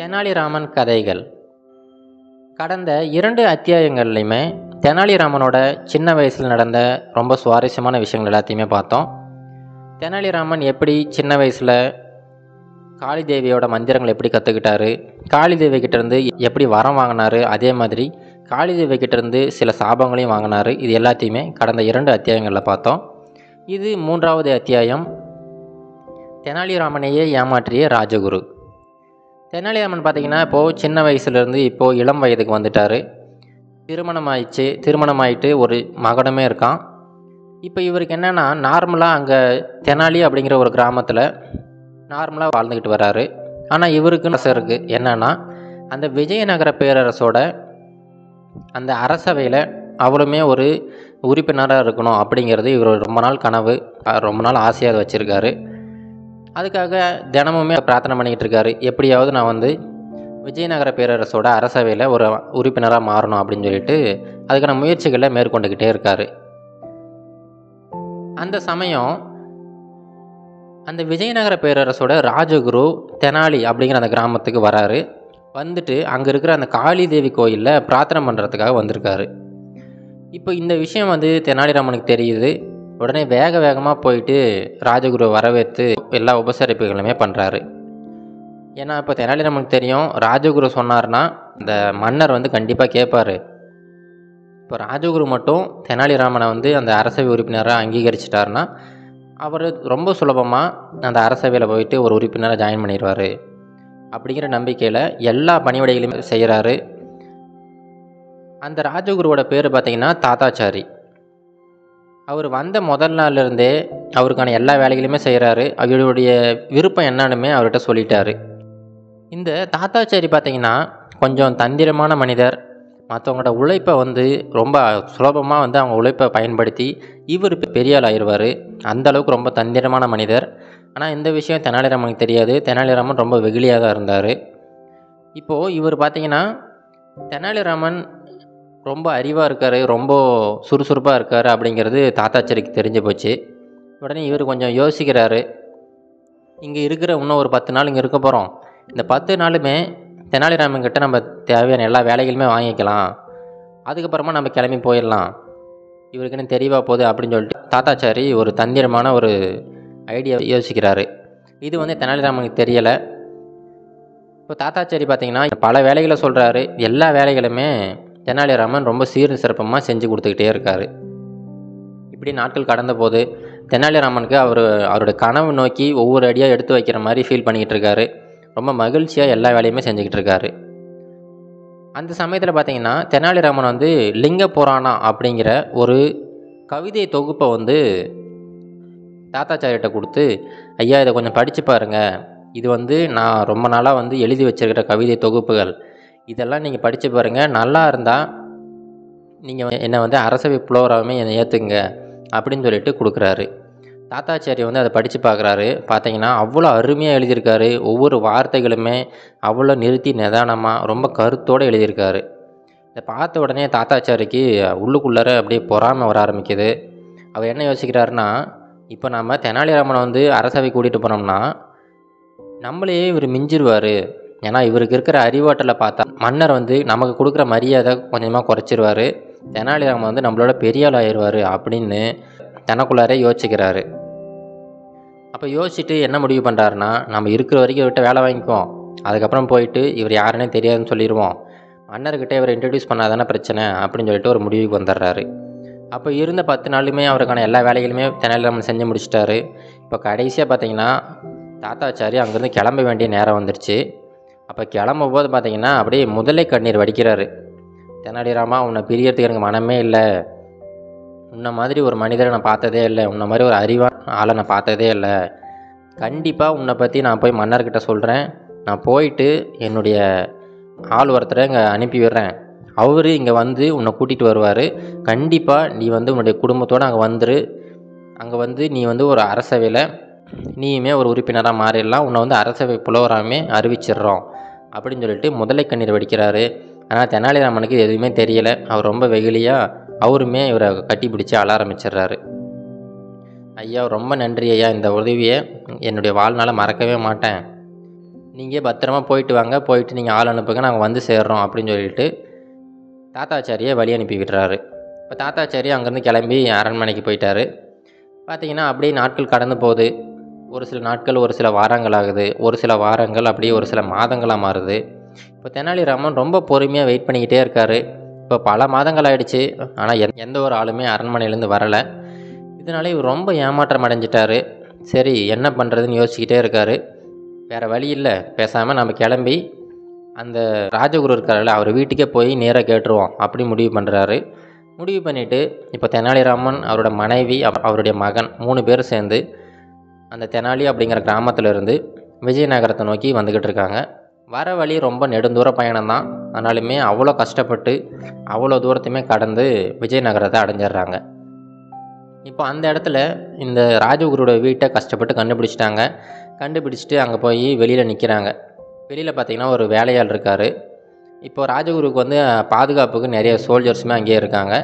தெனாலிராமன் கதைகள் கடந்த இரண்டு அத்தியாயங்கள்லையுமே தெனாலிராமனோட சின்ன வயசில் நடந்த ரொம்ப சுவாரஸ்யமான விஷயங்கள் எல்லாத்தையுமே பார்த்தோம் தெனாலிராமன் எப்படி சின்ன வயசில் காளி தேவியோட மந்திரங்கள் எப்படி கற்றுக்கிட்டாரு காளி தேவி கிட்டேருந்து எப்படி வரம் வாங்கினாரு அதே மாதிரி காளி தேவி கிட்டேருந்து சில சாபங்களையும் வாங்கினாரு இது எல்லாத்தையுமே கடந்த இரண்டு அத்தியாயங்களில் பார்த்தோம் இது மூன்றாவது அத்தியாயம் தெனாலிராமனையே ஏமாற்றிய ராஜகுரு தெனாலிராமன் பார்த்தீங்கன்னா இப்போது சின்ன வயசுலேருந்து இப்போது இளம் வயதுக்கு வந்துட்டார் திருமணம் ஆயிடுச்சு திருமணம் ஆயிட்டு ஒரு மகனுமே இருக்கான் இப்போ இவருக்கு என்னென்னா நார்மலாக அங்கே தெனாலி அப்படிங்கிற ஒரு கிராமத்தில் நார்மலாக வாழ்ந்துக்கிட்டு வராரு ஆனால் இவருக்குன்னு ஆசை இருக்குது என்னென்னா அந்த விஜயநகர பேரரசோட அந்த அரசவையில் அவளுமே ஒரு உறுப்பினராக இருக்கணும் அப்படிங்கிறது இவர் ரொம்ப நாள் கனவு அஹ் ரொம்ப நாள் ஆசையாக வச்சுருக்காரு அதுக்காக தினமுமே பிரார்த்தனை பண்ணிக்கிட்டு இருக்காரு எப்படியாவது நான் வந்து விஜயநகர பேரரசோட அரசவையில் ஒரு உறுப்பினராக மாறணும் அப்படின்னு சொல்லிட்டு அதுக்கான முயற்சிகளை மேற்கொண்டுக்கிட்டே இருக்கார் அந்த சமயம் அந்த விஜயநகர பேரரசோட ராஜகுரு தெனாலி அப்படிங்கிற அந்த கிராமத்துக்கு வராரு வந்துட்டு அங்கே இருக்கிற அந்த காளி தேவி கோயிலில் பிரார்த்தனை பண்ணுறதுக்காக வந்திருக்காரு இப்போ இந்த விஷயம் வந்து தெனாலிராமனுக்கு தெரியுது உடனே வேக வேகமாக போயிட்டு ராஜகுரு வரவேற்று எல்லா உபசரிப்புகளுமே பண்ணுறாரு ஏன்னா இப்போ தெனாலிராமனுக்கு தெரியும் ராஜகுரு சொன்னார்னா இந்த மன்னர் வந்து கண்டிப்பாக கேட்பார் இப்போ ராஜகுரு மட்டும் தெனாலிராமனை வந்து அந்த அரசவை உறுப்பினராக அங்கீகரிச்சிட்டாருன்னா அவர் ரொம்ப சுலபமாக அந்த அரசவையில் போயிட்டு ஒரு உறுப்பினராக ஜாயின் பண்ணிடுவார் அப்படிங்கிற நம்பிக்கையில் எல்லா பணிவிடைகளையும் செய்கிறாரு அந்த ராஜகுருவோட பேர் பார்த்தீங்கன்னா தாத்தாச்சாரி அவர் வந்த முதல் நாள்லேருந்தே அவருக்கான எல்லா வேலைகளையுமே செய்கிறாரு அவருடைய விருப்பம் என்னன்னுமே அவர்கிட்ட சொல்லிட்டாரு இந்த தாத்தாச்சாரி பார்த்தீங்கன்னா கொஞ்சம் தந்திரமான மனிதர் மற்றவங்களோட உழைப்பை வந்து ரொம்ப சுலபமாக வந்து அவங்க உழைப்பை பயன்படுத்தி இவர் பெரிய ஆள் ஆயிடுவார் அந்த அளவுக்கு ரொம்ப தந்திரமான மனிதர் ஆனால் இந்த விஷயம் தெனாலிராமனுக்கு தெரியாது தெனாலிராமன் ரொம்ப வெகுளியாக தான் இருந்தார் இப்போது இவர் பார்த்தீங்கன்னா தெனாலிராமன் ரொம்ப அறிவாக இருக்கார் ரொம்ப சுறுசுறுப்பாக இருக்கார் அப்படிங்கிறது தாத்தாச்சேரிக்கு தெரிஞ்சு போச்சு உடனே இவர் கொஞ்சம் யோசிக்கிறாரு இங்கே இருக்கிற இன்னும் ஒரு பத்து நாள் இங்கே இருக்க போகிறோம் இந்த பத்து நாளுமே தெனாலிராமன் கிட்ட நம்ம தேவையான எல்லா வேலைகளுமே வாங்கிக்கலாம் அதுக்கப்புறமா நம்ம கிளம்பி போயிடலாம் இவருக்குன்னு தெரியவா போகுது அப்படின்னு சொல்லிட்டு தாத்தாச்சாரி ஒரு தந்திரமான ஒரு ஐடியா யோசிக்கிறாரு இது வந்து தெனாலிராமனுக்கு தெரியலை இப்போ தாத்தாச்சாரி பார்த்தீங்கன்னா பல வேலைகளை சொல்கிறாரு எல்லா வேலைகளுமே தெனாலிராமன் ரொம்ப சீர் சிறப்பமாக செஞ்சு கொடுத்துக்கிட்டே இருக்கார் இப்படி நாட்கள் கடந்த போது தெனாலிராமனுக்கு அவர் அவரோட கனவு நோக்கி ஒவ்வொரு அடியாக எடுத்து வைக்கிற மாதிரி ஃபீல் பண்ணிக்கிட்டு இருக்காரு ரொம்ப மகிழ்ச்சியாக எல்லா வேலையுமே செஞ்சுக்கிட்டு இருக்காரு அந்த சமயத்தில் பார்த்தீங்கன்னா தெனாலிராமன் வந்து லிங்க புராணம் அப்படிங்கிற ஒரு கவிதை தொகுப்பை வந்து தாத்தாச்சாரிகிட்ட கொடுத்து ஐயா இதை கொஞ்சம் படித்து பாருங்க இது வந்து நான் ரொம்ப நாளாக வந்து எழுதி வச்சிருக்கிற கவிதை தொகுப்புகள் இதெல்லாம் நீங்கள் படித்து பாருங்கள் நல்லா இருந்தால் நீங்கள் என்னை வந்து அரசவை புலவராகவே என்னை ஏற்றுங்க அப்படின்னு சொல்லிட்டு கொடுக்குறாரு தாத்தாச்சாரி வந்து அதை படித்து பார்க்குறாரு பார்த்தீங்கன்னா அவ்வளோ அருமையாக எழுதியிருக்காரு ஒவ்வொரு வார்த்தைகளுமே அவ்வளோ நிறுத்தி நிதானமாக ரொம்ப கருத்தோடு எழுதியிருக்காரு இதை பார்த்த உடனே தாத்தாச்சாரிக்கு உள்ளுக்குள்ளார அப்படியே பொறாமை வர ஆரம்பிக்குது அவர் என்ன யோசிக்கிறாருன்னா இப்போ நம்ம தெனாலிராமனை வந்து அரசவை கூட்டிகிட்டு போனோம்னா நம்மளையே இவர் மிஞ்சிருவார் ஏன்னா இவருக்கு இருக்கிற அறிவாற்றலை பார்த்தா மன்னர் வந்து நமக்கு கொடுக்குற மரியாதை கொஞ்சமாக குறைச்சிருவார் தெனாலிராமன் வந்து நம்மளோட பெரிய ஆள் ஆயிடுவார் அப்படின்னு தனக்குள்ளாரே யோசிக்கிறாரு அப்போ யோசிச்சுட்டு என்ன முடிவு பண்ணுறாருன்னா நம்ம இருக்கிற வரைக்கும் இவர்கிட்ட வேலை வாங்கிக்குவோம் அதுக்கப்புறம் போயிட்டு இவர் யாருன்னே தெரியாதுன்னு சொல்லிடுவோம் மன்னர்கிட்ட இவரை இன்ட்ரடியூஸ் பண்ணாதானே பிரச்சனை அப்படின்னு சொல்லிட்டு ஒரு முடிவுக்கு வந்துடுறாரு அப்போ இருந்த பத்து நாளுமே அவருக்கான எல்லா வேலைகளுமே தெனாலிராமன் செஞ்சு முடிச்சிட்டாரு இப்போ கடைசியாக பார்த்தீங்கன்னா தாத்தாச்சாரி அங்கேருந்து கிளம்ப வேண்டிய நேரம் வந்துருச்சு அப்போ கிளம்பும் போது பார்த்தீங்கன்னா அப்படியே முதலை கண்ணீர் வடிக்கிறாரு தெனாலிராமா உன்னை பிரியறதுக்கு எனக்கு மனமே இல்லை உன்னை மாதிரி ஒரு மனிதரை நான் பார்த்ததே இல்லை உன்னை மாதிரி ஒரு அறிவான ஆளை நான் பார்த்ததே இல்லை கண்டிப்பாக உன்னை பற்றி நான் போய் மன்னர்கிட்ட சொல்கிறேன் நான் போயிட்டு என்னுடைய ஆள் ஒருத்தரை இங்கே அனுப்பி விடுறேன் அவர் இங்கே வந்து உன்னை கூட்டிகிட்டு வருவார் கண்டிப்பாக நீ வந்து உன்னுடைய குடும்பத்தோடு அங்கே வந்துரு அங்கே வந்து நீ வந்து ஒரு அரசவையில் நீயுமே ஒரு உறுப்பினராக மாறிடலாம் உன்னை வந்து அரசவை புலவராமே அறிவிச்சிடுறோம் அப்படின்னு சொல்லிட்டு முதலை கண்ணீர் வடிக்கிறாரு ஆனால் தெனாலிராமனுக்கு இது எதுவுமே தெரியலை அவர் ரொம்ப வெகுளியாக அவருமே இவரை கட்டி பிடிச்சி அழ ஆரம்பிச்சிடுறாரு ஐயா ரொம்ப நன்றி ஐயா இந்த உதவியை என்னுடைய வாழ்நாளை மறக்கவே மாட்டேன் நீங்கள் பத்திரமா போயிட்டு வாங்க போயிட்டு நீங்கள் ஆள் அனுப்புங்க நாங்கள் வந்து சேர்றோம் அப்படின்னு சொல்லிட்டு தாத்தாச்சாரியை வழி அனுப்பி விடுறாரு இப்போ தாத்தாச்சாரி அங்கேருந்து கிளம்பி அரண்மனைக்கு போயிட்டாரு பார்த்தீங்கன்னா அப்படியே நாட்கள் கடந்து போகுது ஒரு சில நாட்கள் ஒரு சில வாரங்கள் ஆகுது ஒரு சில வாரங்கள் அப்படியே ஒரு சில மாதங்களாக மாறுது இப்போ தெனாலிராமன் ரொம்ப பொறுமையாக வெயிட் பண்ணிக்கிட்டே இருக்காரு இப்போ பல மாதங்கள் ஆயிடுச்சு ஆனால் எந் எந்த ஒரு ஆளுமே அரண்மனையிலேருந்து வரலை இதனால இவர் ரொம்ப ஏமாற்றம் அடைஞ்சிட்டாரு சரி என்ன பண்ணுறதுன்னு யோசிச்சுக்கிட்டே இருக்காரு வேறு வழி இல்லை பேசாமல் நம்ம கிளம்பி அந்த ராஜகுரு இருக்கார்ல அவர் வீட்டுக்கே போய் நேராக கேட்டுருவோம் அப்படி முடிவு பண்ணுறாரு முடிவு பண்ணிவிட்டு இப்போ தெனாலிராமன் அவரோட மனைவி அவ- அவருடைய மகன் மூணு பேர் சேர்ந்து அந்த தெனாலி அப்படிங்கிற கிராமத்துல இருந்து விஜயநகரத்தை நோக்கி வந்துக்கிட்டு இருக்காங்க வர வழி ரொம்ப நெடுந்தூர பயணம் தான் ஆனாலுமே அவ்வளோ கஷ்டப்பட்டு அவ்வளோ தூரத்தையுமே கடந்து விஜயநகரத்தை அடைஞ்சிடுறாங்க இப்போ அந்த இடத்துல இந்த ராஜகுருவோட வீட்டை கஷ்டப்பட்டு கண்டுபிடிச்சிட்டாங்க கண்டுபிடிச்சிட்டு அங்கே போய் வெளியில் நிற்கிறாங்க வெளியில் பார்த்தீங்கன்னா ஒரு வேலையாள் இருக்கார் இப்போ ராஜகுருக்கு வந்து பாதுகாப்புக்கு நிறைய சோல்ஜர்ஸுமே அங்கேயே இருக்காங்க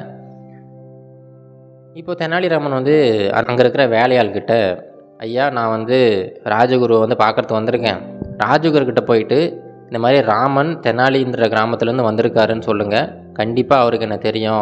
இப்போ தெனாலிராமன் வந்து அங்கே இருக்கிற வேலையாள்கிட்ட ஐயா நான் வந்து ராஜகுருவை வந்து பார்க்கறதுக்கு வந்திருக்கேன் ராஜகுருக்கிட்ட போயிட்டு இந்த மாதிரி ராமன் தெனாலின்ற கிராமத்துலேருந்து வந்திருக்காருன்னு சொல்லுங்கள் கண்டிப்பாக அவருக்கு என்ன தெரியும்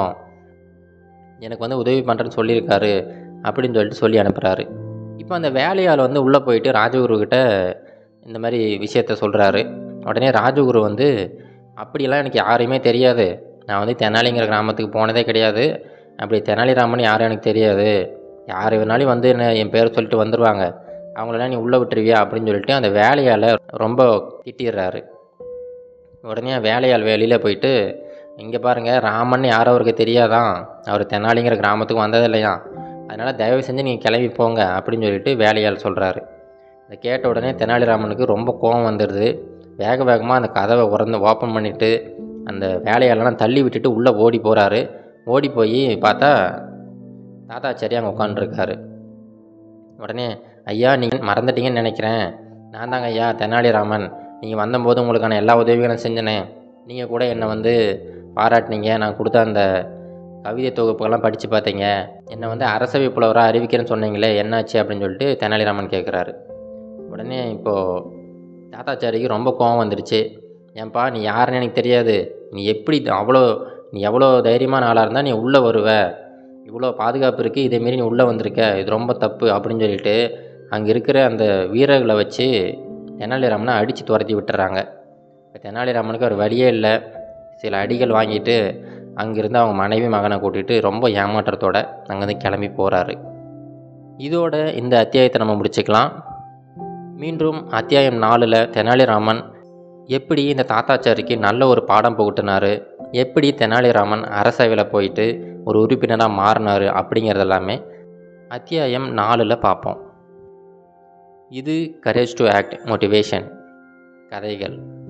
எனக்கு வந்து உதவி பண்ணுறேன்னு சொல்லியிருக்காரு அப்படின்னு சொல்லிட்டு சொல்லி அனுப்புகிறாரு இப்போ அந்த வேலையாள் வந்து உள்ளே போயிட்டு ராஜகுருக்கிட்ட இந்த மாதிரி விஷயத்த சொல்கிறாரு உடனே ராஜகுரு வந்து அப்படியெல்லாம் எனக்கு யாரையுமே தெரியாது நான் வந்து தெனாலிங்கிற கிராமத்துக்கு போனதே கிடையாது அப்படி தெனாலிராமன் யாரும் எனக்கு தெரியாது யார் வேணாலும் வந்து என்ன என் பேர் சொல்லிட்டு வந்துடுவாங்க அவங்களெல்லாம் நீ உள்ளே விட்டுருவியா அப்படின்னு சொல்லிட்டு அந்த வேலையால் ரொம்ப திட்டிடுறாரு உடனே வேலையாள் வெளியில் போயிட்டு இங்கே பாருங்கள் ராமன் யாரும் அவருக்கு தெரியாதான் அவர் தெனாலிங்கிற கிராமத்துக்கு வந்தது இல்லையா அதனால் தயவு செஞ்சு நீங்கள் கிளம்பி போங்க அப்படின்னு சொல்லிட்டு வேலையாள் சொல்கிறாரு இதை கேட்ட உடனே தெனாலிராமனுக்கு ரொம்ப கோபம் வந்துடுது வேக வேகமாக அந்த கதவை உறந்து ஓப்பன் பண்ணிவிட்டு அந்த வேலையாளெல்லாம் தள்ளி விட்டுட்டு உள்ளே ஓடி போகிறாரு ஓடி போய் பார்த்தா தாத்தாச்சாரி அங்கே உட்காந்துருக்காரு உடனே ஐயா நீங்கள் மறந்துட்டீங்கன்னு நினைக்கிறேன் நான் தாங்க ஐயா தெனாலிராமன் நீங்கள் வந்தபோது உங்களுக்கான எல்லா உதவிகளும் செஞ்சனே நீங்கள் கூட என்னை வந்து பாராட்டினீங்க நான் கொடுத்த அந்த கவிதை தொகுப்புகள்லாம் படித்து பார்த்தீங்க என்னை வந்து அரசவை புலவராக அறிவிக்கிறேன்னு சொன்னீங்களே என்னாச்சு அப்படின்னு சொல்லிட்டு தெனாலிராமன் கேட்குறாரு உடனே இப்போது தாத்தாச்சாரிக்கு ரொம்ப கோவம் வந்துடுச்சு ஏன்பா நீ யாருன்னு எனக்கு தெரியாது நீ எப்படி அவ்வளோ நீ எவ்வளோ தைரியமான ஆளாக இருந்தால் நீ உள்ளே வருவ இவ்வளோ பாதுகாப்பு இருக்குது இதேமாரி நீ உள்ளே வந்திருக்க இது ரொம்ப தப்பு அப்படின்னு சொல்லிட்டு அங்கே இருக்கிற அந்த வீரர்களை வச்சு தெனாலிராமனை அடித்து துரத்தி விட்டுறாங்க இப்போ தெனாலிராமனுக்கு ஒரு வழியே இல்லை சில அடிகள் வாங்கிட்டு அங்கேருந்து அவங்க மனைவி மகனை கூட்டிகிட்டு ரொம்ப ஏமாற்றத்தோட அங்கேருந்து கிளம்பி போகிறாரு இதோட இந்த அத்தியாயத்தை நம்ம முடிச்சுக்கலாம் மீண்டும் அத்தியாயம் நாலில் தெனாலிராமன் எப்படி இந்த தாத்தாச்சாரிக்கு நல்ல ஒரு பாடம் புகட்டினாரு எப்படி தெனாலிராமன் அரசவையில் போயிட்டு ஒரு உறுப்பினராக மாறினார் அப்படிங்கிறது எல்லாமே அத்தியாயம் நாலில் பார்ப்போம் இது கரேஜ் டு ஆக்ட் மோட்டிவேஷன் கதைகள்